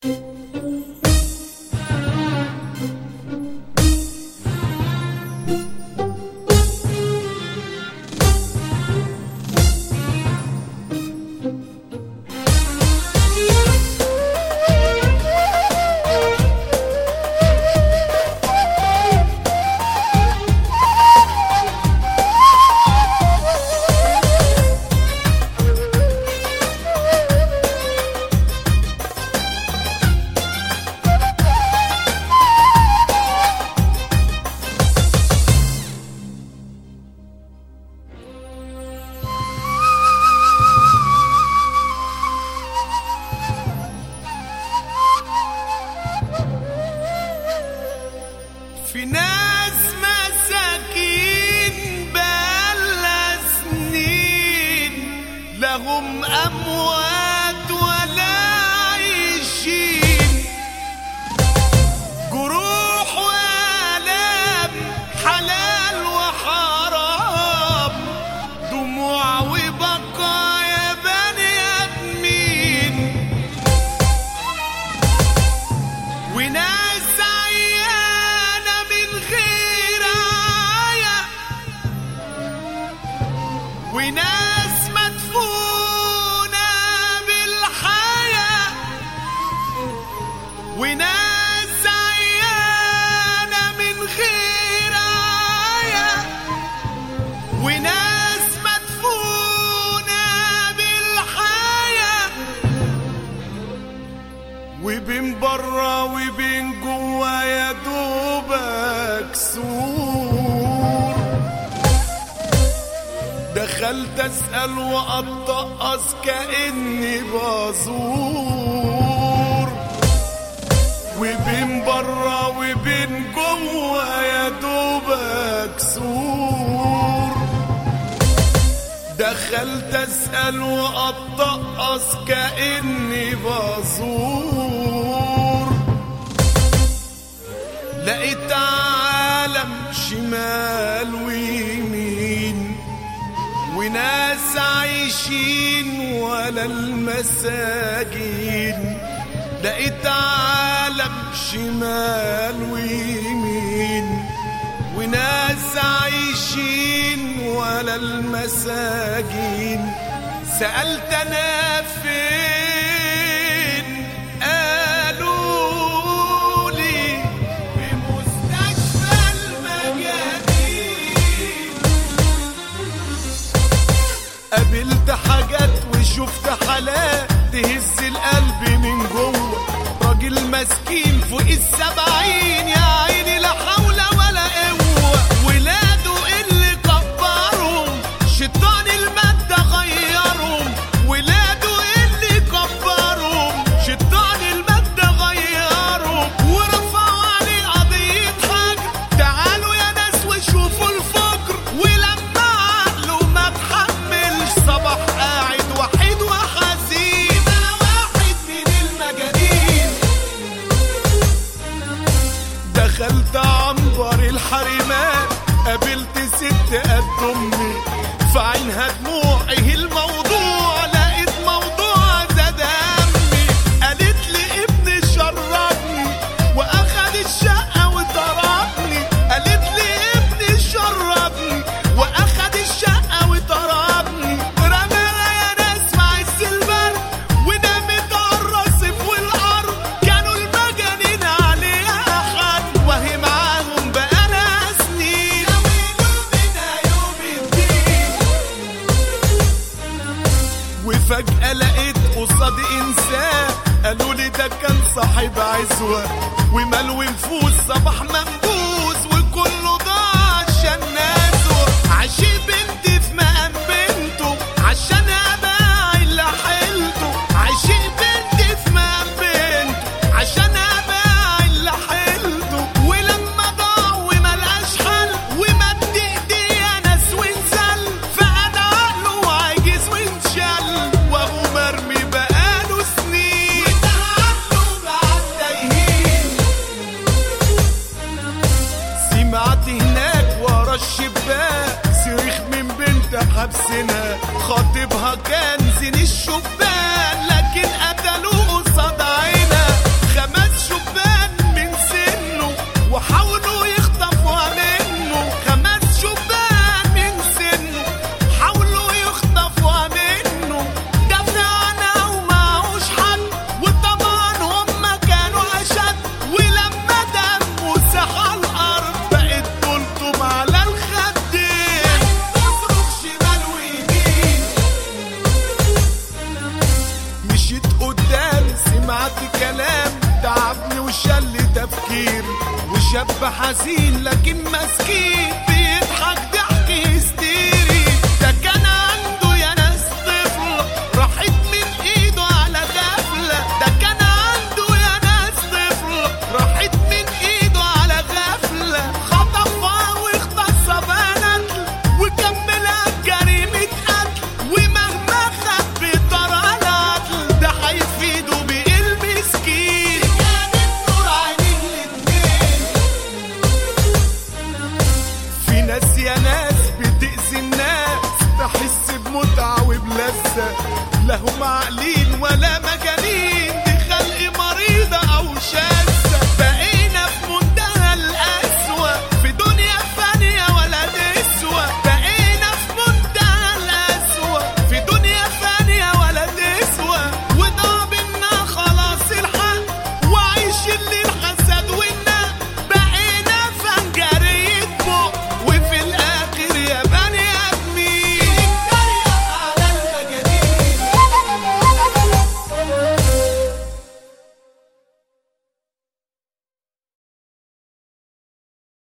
في ناس مساكين بقالها سنين لهم أموات ولا عايشين جروح وآلام حلال وحرام دموع وبقايا بني آدمين وناس عيانة من غير عاية وناس مدفونة بالحياة وناس عيانة من غير عاية وناس مدفونة بالحياة وبين برا وبين جوا يا دوبك سور دخلت اسال واتقص كاني بزور وبين برا وبين جوا يا دوبك سور دخلت اسال واتقص كاني بزور لقيت عالم شمال ويمين وناس عايشين ولا المساجين لقيت عالم شمال ويمين وناس عايشين ولا المساجين سألت أنا فين قالوا لي في مستشفى المجانين قابلت حاجات وشفت حالات تهز القلب من جوه راجل مسكين فوق السبعين يا عيني لا حول ولا قوة ولاده اللي كبرهم شيطان المادة غيرهم ولاده اللي كبرهم شيطان المادة غيرهم ورفعوا عليه قضية حجر تعالوا يا ناس وشوفوا الفجر ولما عقله ما تحملش صباح قاعد وحيد وحزين انا واحد من المجانين دخلت عنبر الحريمات قابلت ست قد امي في عينها دموع ايه الموضوع لقيت موضوع زاد همي قالت لي ابني شربني واخد الشقه وضربني قالت لي ابني شربني واخد الشقه وضربني رماها يا ناس مع السلبان ونامت على الرصيف والارض كانوا المجانين عليها حد وهي معاهم بقالها سنين منها يوم الدين وفجأة لقيت قصادي إنسان قالوا لي ده كان صاحب عزوة ومال ونفوس صباح منبوس وكله ضاع عشان ناسه عشي بنتي في مقام بنته عشان أباع اللي حيلته عشي بنتي في مقام بنته عشان أباع اللي حيلته ولما ضاع وملقاش حل ومد ايديه ناس وانزل فقد عقله وعجز وانشل وهو مرمي بقاله سنين وتعبته بعد تايهين سمعت كلام تعبني وشل تفكيري وشاب حزين لكن مسكين بيضحك ضحك هستيري ده كان عنده يا ناس طفل راحت من ايده على غفلة ده كان عنده يا ناس طفل راحت من ايده على غفلة خطفها واغتصبها نقل وكملها جريمة قتل ومهما خد بطرق العدل ده هيفيده بإيه المسكين كانت نور عينيه الاتنين في ناس يا ناس بتأذي الناس تحس بمتعة وبلذة لا هم عاقلين ولا مجانين دي خلق مريضة أو شاذة